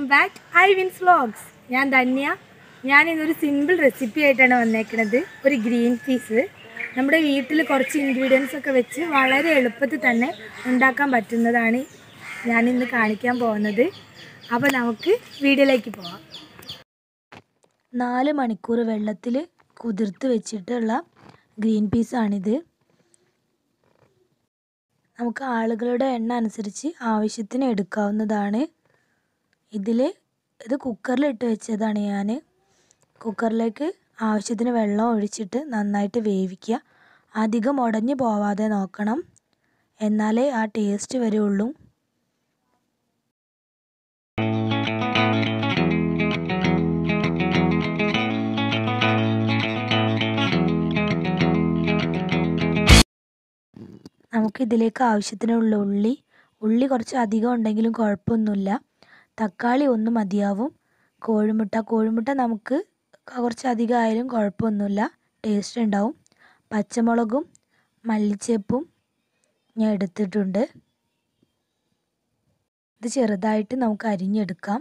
back I wins vlogs ഞാൻ ധന്യ ഞാൻ ഇന്നൊരു സിമ്പിൾ റെസിപ്പി ആയിട്ടാണ് വന്നേക്കുന്നത് ഒരു ഗ്രീൻ പീസ് നമ്മുടെ വീട്ടിൽ കുറച്ച് ഇൻഗ്രീഡിയൻസ് ഒക്കെ വെച്ച് വളരെ എളുപ്പത്തിൽ തന്നെ ഉണ്ടാക്കാൻ പറ്റുന്നതാണ് ഞാൻ ഇന്ന് കാണിക്കാൻ പോകുന്നത് അപ്പോൾ നമുക്ക് വീഡിയോയിലേക്ക് പോവാം നാല് മണിക്കൂർ വെള്ളത്തിൽ കുതിർത്ത് വെച്ചിട്ടുള്ള ഗ്രീൻ പീസാണിത് നമുക്ക് ആളുകളുടെ എണ്ണ അനുസരിച്ച് ആവശ്യത്തിന് എടുക്കാവുന്നതാണ് ഇതിൽ ഇത് കുക്കറിൽ ഇട്ട് വെച്ചതാണ് ഞാൻ കുക്കറിലേക്ക് ആവശ്യത്തിന് വെള്ളം ഒഴിച്ചിട്ട് നന്നായിട്ട് വേവിക്കുക അധികം ഉടഞ്ഞു പോവാതെ നോക്കണം എന്നാലേ ആ ടേസ്റ്റ് വരുള്ളൂ നമുക്ക് ഇതിലേക്ക് ആവശ്യത്തിനുള്ള ഉള്ളി ഉള്ളി കുറച്ച് അധികം ഉണ്ടെങ്കിലും കുഴപ്പമൊന്നുമില്ല തക്കാളി ഒന്ന് മതിയാവും കോഴിമുട്ട കോഴിമുട്ട നമുക്ക് കുറച്ച് അധികം ആയാലും കുഴപ്പമൊന്നുമില്ല ടേസ്റ്റ് ഉണ്ടാവും പച്ചമുളകും മല്ലിച്ചേപ്പും ഞാൻ എടുത്തിട്ടുണ്ട് ഇത് ചെറുതായിട്ട് നമുക്ക് അരിഞ്ഞെടുക്കാം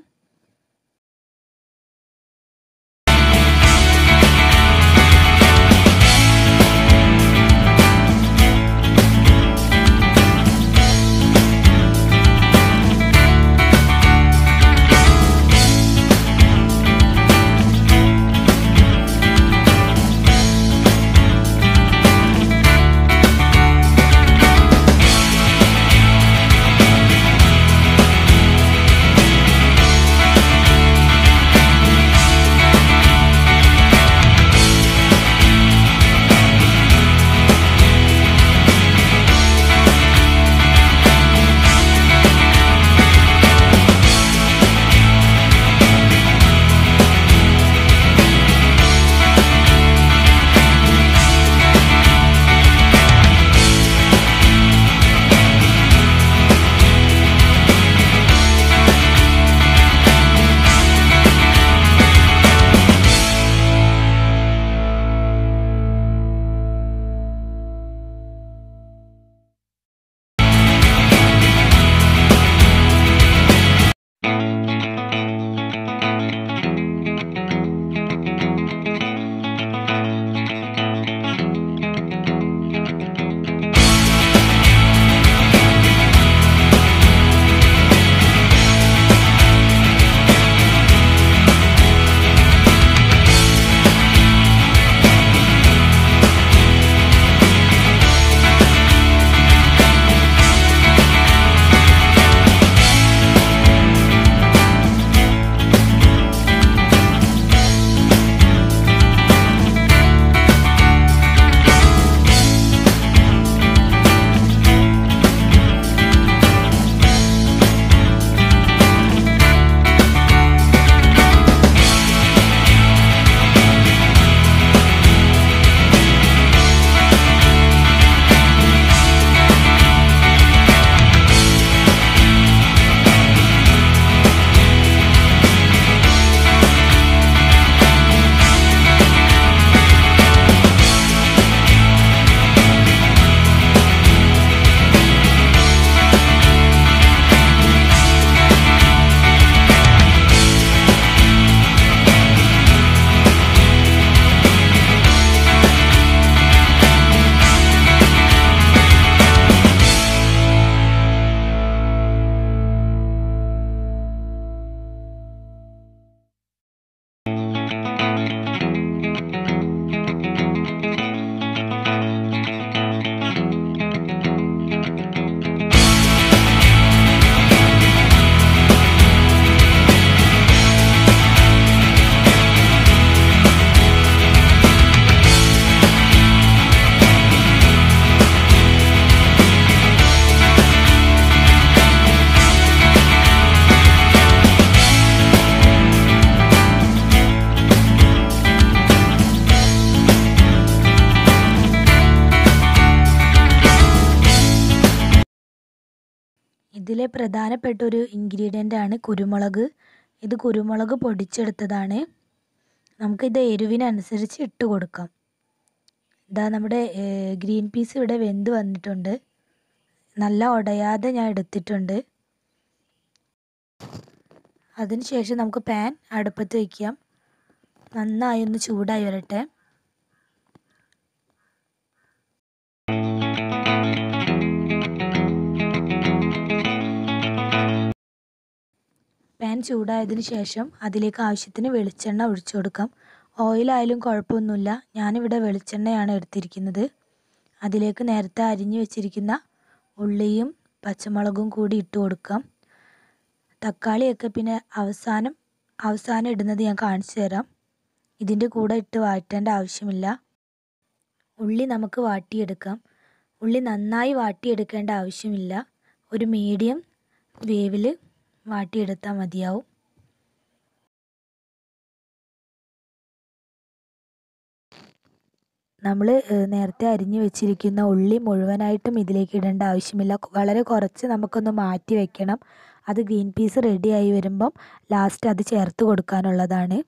ഇതിലെ പ്രധാനപ്പെട്ട ഒരു ഇൻഗ്രീഡിയൻ്റ് ആണ് കുരുമുളക് ഇത് കുരുമുളക് പൊടിച്ചെടുത്തതാണ് നമുക്കിത് എരിവിനനുസരിച്ച് ഇട്ട് കൊടുക്കാം ഇതാ നമ്മുടെ ഗ്രീൻ പീസ് ഇവിടെ വെന്ത് വന്നിട്ടുണ്ട് നല്ല ഉടയാതെ ഞാൻ എടുത്തിട്ടുണ്ട് അതിനുശേഷം നമുക്ക് പാൻ അടുപ്പത്ത് വയ്ക്കാം നന്നായി ഒന്ന് ചൂടായി വരട്ടെ പാൻ ചൂടായതിനു ശേഷം അതിലേക്ക് ആവശ്യത്തിന് വെളിച്ചെണ്ണ ഒഴിച്ചു കൊടുക്കാം ഓയിലായാലും കുഴപ്പമൊന്നുമില്ല ഞാനിവിടെ വെളിച്ചെണ്ണയാണ് എടുത്തിരിക്കുന്നത് അതിലേക്ക് നേരത്തെ അരിഞ്ഞു വെച്ചിരിക്കുന്ന ഉള്ളിയും പച്ചമുളകും കൂടി ഇട്ട് കൊടുക്കാം തക്കാളിയൊക്കെ പിന്നെ അവസാനം അവസാനം ഇടുന്നത് ഞാൻ കാണിച്ചു തരാം ഇതിൻ്റെ കൂടെ ഇട്ട് വാട്ടേണ്ട ആവശ്യമില്ല ഉള്ളി നമുക്ക് വാട്ടിയെടുക്കാം ഉള്ളി നന്നായി വാട്ടിയെടുക്കേണ്ട ആവശ്യമില്ല ഒരു മീഡിയം വേവിൽ വാട്ടിയെടുത്താൽ മതിയാവും നമ്മൾ നേരത്തെ അരിഞ്ഞു വെച്ചിരിക്കുന്ന ഉള്ളി മുഴുവനായിട്ടും ഇതിലേക്ക് ഇടേണ്ട ആവശ്യമില്ല വളരെ കുറച്ച് നമുക്കൊന്ന് മാറ്റി വെക്കണം അത് ഗ്രീൻ പീസ് റെഡിയായി വരുമ്പം ലാസ്റ്റ് അത് ചേർത്ത് കൊടുക്കാനുള്ളതാണ്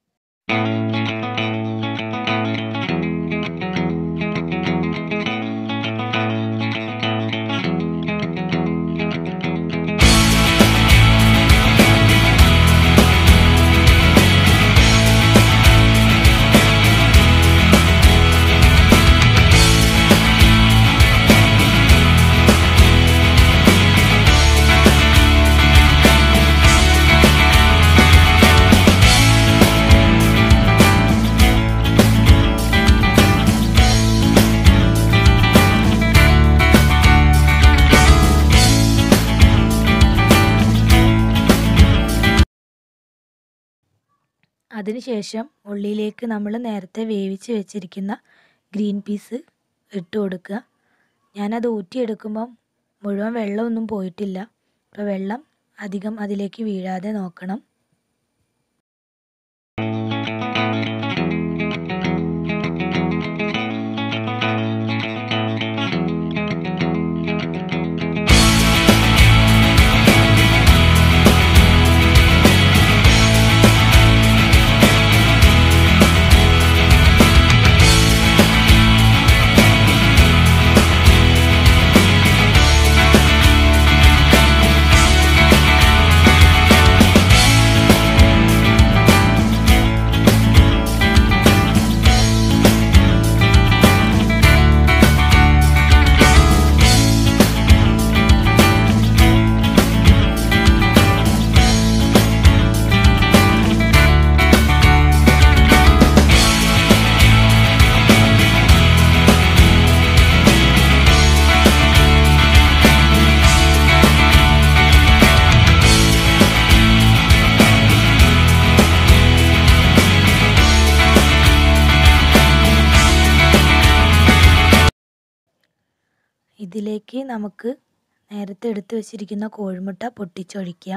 അതിനുശേഷം ഉള്ളിയിലേക്ക് നമ്മൾ നേരത്തെ വേവിച്ച് വെച്ചിരിക്കുന്ന ഗ്രീൻ പീസ് ഇട്ട് കൊടുക്കുക ഞാനത് ഊറ്റിയെടുക്കുമ്പം മുഴുവൻ വെള്ളമൊന്നും പോയിട്ടില്ല അപ്പോൾ വെള്ളം അധികം അതിലേക്ക് വീഴാതെ നോക്കണം ഇതിലേക്ക് നമുക്ക് നേരത്തെ എടുത്തു വച്ചിരിക്കുന്ന കോഴിമുട്ട പൊട്ടിച്ചൊഴിക്കാം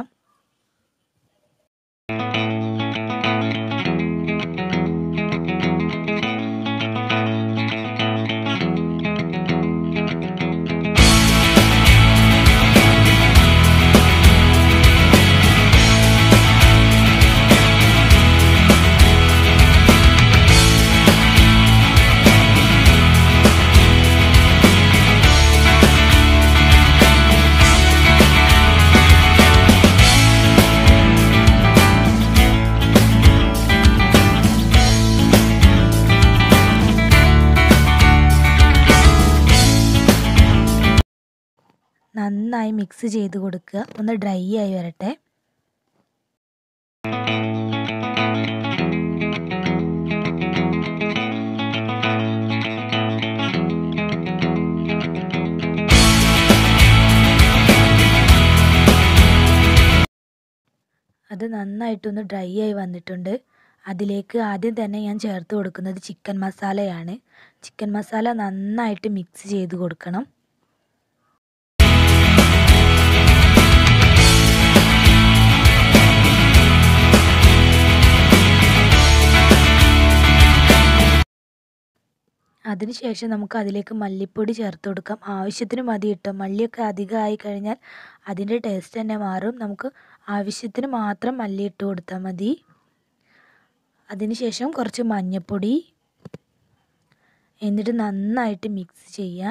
നന്നായി മിക്സ് ചെയ്ത് കൊടുക്കുക ഒന്ന് ഡ്രൈ ആയി വരട്ടെ അത് നന്നായിട്ടൊന്ന് ഡ്രൈ ആയി വന്നിട്ടുണ്ട് അതിലേക്ക് ആദ്യം തന്നെ ഞാൻ ചേർത്ത് കൊടുക്കുന്നത് ചിക്കൻ മസാലയാണ് ചിക്കൻ മസാല നന്നായിട്ട് മിക്സ് ചെയ്ത് കൊടുക്കണം അതിനുശേഷം നമുക്ക് അതിലേക്ക് മല്ലിപ്പൊടി ചേർത്ത് കൊടുക്കാം ആവശ്യത്തിന് മതി ഇട്ടോ മല്ലിയൊക്കെ അധികമായി കഴിഞ്ഞാൽ അതിൻ്റെ ടേസ്റ്റ് തന്നെ മാറും നമുക്ക് ആവശ്യത്തിന് മാത്രം മല്ലി ഇട്ട് കൊടുത്താൽ മതി അതിനുശേഷം കുറച്ച് മഞ്ഞൾപ്പൊടി എന്നിട്ട് നന്നായിട്ട് മിക്സ് ചെയ്യുക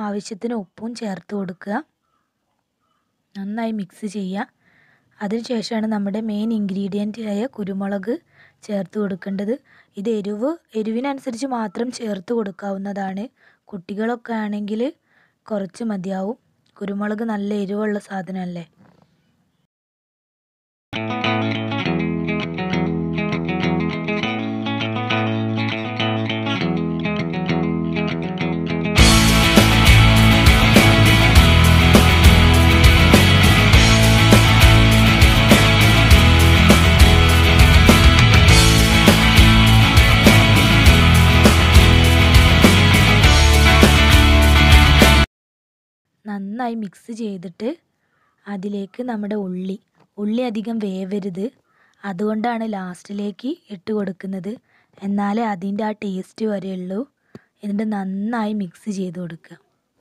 ആവശ്യത്തിന് ഉപ്പും ചേർത്ത് കൊടുക്കുക നന്നായി മിക്സ് ചെയ്യുക അതിനുശേഷമാണ് നമ്മുടെ മെയിൻ ഇൻഗ്രീഡിയൻ്റ് ആയ കുരുമുളക് ചേർത്ത് കൊടുക്കേണ്ടത് ഇത് എരിവ് എരിവിനനുസരിച്ച് മാത്രം ചേർത്ത് കൊടുക്കാവുന്നതാണ് കുട്ടികളൊക്കെ ആണെങ്കിൽ കുറച്ച് മതിയാവും കുരുമുളക് നല്ല എരിവുള്ള സാധനമല്ലേ നന്നായി മിക്സ് ചെയ്തിട്ട് അതിലേക്ക് നമ്മുടെ ഉള്ളി ഉള്ളി അധികം വേവരുത് അതുകൊണ്ടാണ് ലാസ്റ്റിലേക്ക് ഇട്ട് കൊടുക്കുന്നത് എന്നാലേ അതിൻ്റെ ആ ടേസ്റ്റ് വരെയുള്ളൂ എന്നിട്ട് നന്നായി മിക്സ് ചെയ്ത് കൊടുക്കുക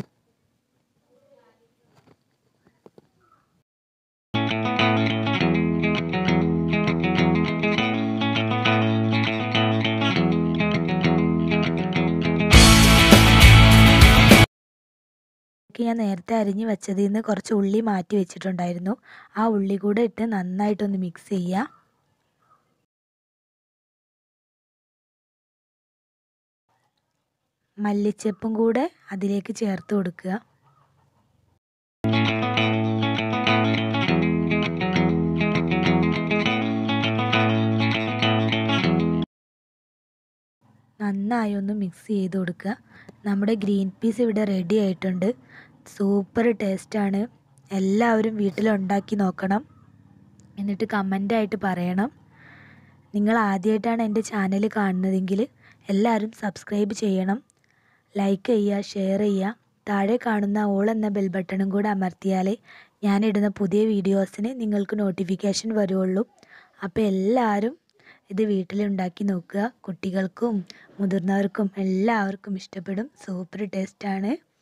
ഞാൻ നേരത്തെ അരിഞ്ഞ് വെച്ചതിൽ നിന്ന് കുറച്ച് ഉള്ളി മാറ്റി വെച്ചിട്ടുണ്ടായിരുന്നു ആ ഉള്ളി കൂടെ ഇട്ട് നന്നായിട്ടൊന്ന് മിക്സ് ചെയ്യുക മല്ലിച്ചപ്പും കൂടെ അതിലേക്ക് ചേർത്ത് കൊടുക്കുക നന്നായി ഒന്ന് മിക്സ് ചെയ്ത് കൊടുക്കുക നമ്മുടെ ഗ്രീൻ പീസ് ഇവിടെ റെഡി ആയിട്ടുണ്ട് സൂപ്പർ ടേസ്റ്റാണ് എല്ലാവരും വീട്ടിലുണ്ടാക്കി നോക്കണം എന്നിട്ട് കമൻ്റായിട്ട് പറയണം നിങ്ങൾ ആദ്യമായിട്ടാണ് എൻ്റെ ചാനൽ കാണുന്നതെങ്കിൽ എല്ലാവരും സബ്സ്ക്രൈബ് ചെയ്യണം ലൈക്ക് ചെയ്യുക ഷെയർ ചെയ്യുക താഴെ കാണുന്ന ഓൾ എന്ന ബെൽ ബട്ടണും കൂടെ അമർത്തിയാലേ ഞാനിടുന്ന പുതിയ വീഡിയോസിന് നിങ്ങൾക്ക് നോട്ടിഫിക്കേഷൻ വരുള്ളൂ അപ്പോൾ എല്ലാവരും ഇത് വീട്ടിലുണ്ടാക്കി നോക്കുക കുട്ടികൾക്കും മുതിർന്നവർക്കും എല്ലാവർക്കും ഇഷ്ടപ്പെടും സൂപ്പർ ടേസ്റ്റാണ്